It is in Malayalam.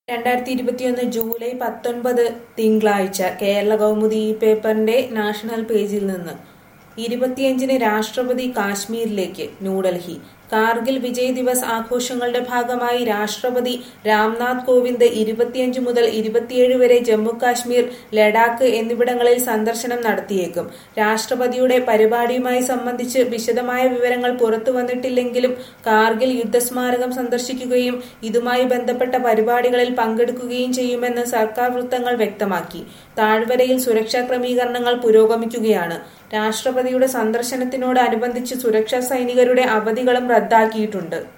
രണ്ടായിരത്തി ഇരുപത്തിയൊന്ന് ജൂലൈ പത്തൊൻപത് തിങ്കളാഴ്ച കേരള കൗമുദി ഈ പേപ്പറിന്റെ നാഷണൽ പേജിൽ നിന്ന് ഇരുപത്തിയഞ്ചിന് രാഷ്ട്രപതി കാശ്മീരിലേക്ക് ന്യൂഡൽഹി കാർഗിൽ വിജയ് ദിവസ് ആഘോഷങ്ങളുടെ ഭാഗമായി രാഷ്ട്രപതി രാംനാഥ് കോവിന്ദ് ഇരുപത്തിയഞ്ച് മുതൽ ഇരുപത്തിയേഴ് വരെ ജമ്മു കാശ്മീർ ലഡാക്ക് എന്നിവിടങ്ങളിൽ സന്ദർശനം നടത്തിയേക്കും രാഷ്ട്രപതിയുടെ പരിപാടിയുമായി സംബന്ധിച്ച് വിശദമായ വിവരങ്ങൾ പുറത്തു വന്നിട്ടില്ലെങ്കിലും കാർഗിൽ യുദ്ധസ്മാരകം സന്ദർശിക്കുകയും ഇതുമായി ബന്ധപ്പെട്ട പരിപാടികളിൽ പങ്കെടുക്കുകയും ചെയ്യുമെന്ന് സർക്കാർ വൃത്തങ്ങൾ വ്യക്തമാക്കി താഴ്വരയിൽ സുരക്ഷാ ക്രമീകരണങ്ങൾ പുരോഗമിക്കുകയാണ് രാഷ്ട്രപതിയുടെ സന്ദർശനത്തിനോട് അനുബന്ധിച്ച് സുരക്ഷാ സൈനികരുടെ അവധികളും റദ്ദാക്കിയിട്ടുണ്ട്